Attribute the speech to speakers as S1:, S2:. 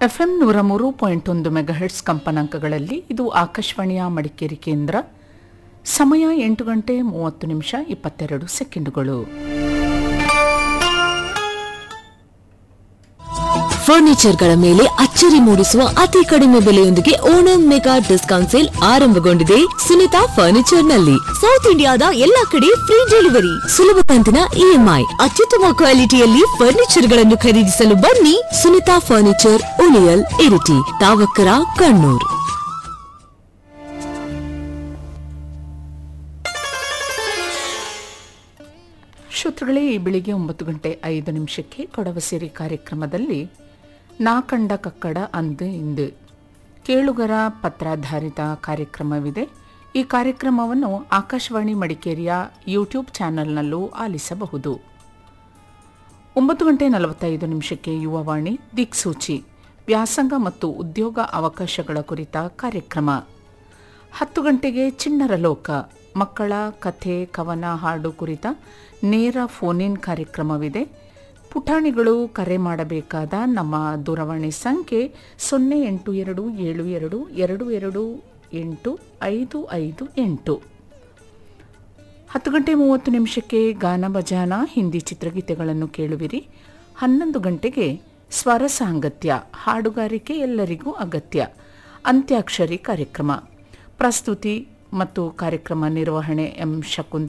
S1: FM ನೂರ ಮೂರು point ಒಂದು ಮೆಗಾಹೆಟ್ಸ್ ಕಂಪನಾಂಕಗಳಲ್ಲಿ ಇದು ಆಕಾಶವಾಣಿಯ ಮಡಿಕೇರಿ ಕೇಂದ್ರ ಸಮಯ ಎಂಟು ಗಂಟೆ ಮೂವತ್ತು ನಿಮಿಷ ಇಪ್ಪತ್ತೆರಡು ಸೆಕೆಂಡುಗಳು
S2: ಫರ್ನಿಚರ್ಗಳ ಮೇಲೆ ಅಚ್ಚರಿ ಮೂಡಿಸುವ ಅತಿ ಕಡಿಮೆ ಬೆಲೆಯೊಂದಿಗೆ ಓಣಂ ಮೆಗಾ ಡಿಸ್ಕೌಂಟ್ ಸೇಲ್ ಆರಂಭಗೊಂಡಿದೆ ಸುನಿತಾ ಫರ್ನಿಚರ್ ನಲ್ಲಿ ಸೌತ್ ಇಂಡಿಯಾದ ಎಲ್ಲಾ ಕಡೆ ಫ್ರೀ ಡೆಲಿವರಿ ಸುಲಭ ಕಂತಿನ ಇಎಂಐ ಅತ್ಯುತ್ತಮ ಕ್ವಾಲಿಟಿಯಲ್ಲಿ ಫರ್ನಿಚರ್ ಗಳನ್ನು ಖರೀದಿಸಲು ಬನ್ನಿ ಸುನಿತಾ ಫರ್ನಿಚರ್ ಉಳಿಯಲ್ ಇರಿಟಿ ತಾವಕ್ಕರ ಕಣ್ಣೂರ್
S1: ಶ್ರೋತೃಗಳೇ ಈ ಬೆಳಿಗ್ಗೆ ಒಂಬತ್ತು ಗಂಟೆ ಐದು ನಿಮಿಷಕ್ಕೆ ಕೊಡವ ಸೇರಿ ಕಾರ್ಯಕ್ರಮದಲ್ಲಿ ನಾ ಕಂಡ ಕಕ್ಕಡ ಅಂದು ಇಂದು ಕೇಳುಗರ ಪತ್ರಾಧಾರಿತ ಕಾರ್ಯಕ್ರಮವಿದೆ ಈ ಕಾರ್ಯಕ್ರಮವನ್ನು ಆಕಾಶವಾಣಿ ಮಡಿಕೇರಿಯ ಯೂಟ್ಯೂಬ್ ಚಾನೆಲ್ನಲ್ಲೂ ಆಲಿಸಬಹುದು ಒಂಬತ್ತು ಗಂಟೆ ನಲವತ್ತೈದು ನಿಮಿಷಕ್ಕೆ ಯುವವಾಣಿ ದಿಕ್ಸೂಚಿ ವ್ಯಾಸಂಗ ಮತ್ತು ಉದ್ಯೋಗ ಅವಕಾಶಗಳ ಕುರಿತ ಕಾರ್ಯಕ್ರಮ ಹತ್ತು ಗಂಟೆಗೆ ಚಿಣ್ಣರ ಲೋಕ ಮಕ್ಕಳ ಕಥೆ ಕವನ ಹಾಡು ಕುರಿತ ನೇರ ಫೋನ್ ಇನ್ ಕಾರ್ಯಕ್ರಮವಿದೆ ಪುಟಾಣಿಗಳು ಕರೆ ಮಾಡಬೇಕಾದ ನಮ್ಮ ದೂರವಾಣಿ ಸಂಖ್ಯೆ ಸೊನ್ನೆ ಎಂಟು ಎರಡು ಏಳು ಎರಡು ಎರಡು ಎರಡು ಎಂಟು ಐದು ಐದು ಎಂಟು ಹತ್ತು ಗಂಟೆ ಮೂವತ್ತು ನಿಮಿಷಕ್ಕೆ ಗಾನ ಭಜಾನ ಹಿಂದಿ ಚಿತ್ರಗೀತೆಗಳನ್ನು ಕೇಳುವಿರಿ ಹನ್ನೊಂದು ಗಂಟೆಗೆ ಸ್ವರ ಸಾಂಗತ್ಯ ಹಾಡುಗಾರಿಕೆ ಎಲ್ಲರಿಗೂ ಅಗತ್ಯ ಅಂತ್ಯಾಕ್ಷರಿ ಕಾರ್ಯಕ್ರಮ ಪ್ರಸ್ತುತಿ ಮತ್ತು ಕಾರ್ಯಕ್ರಮ ನಿರ್ವಹಣೆ ಎಂ ಶಕುಂತ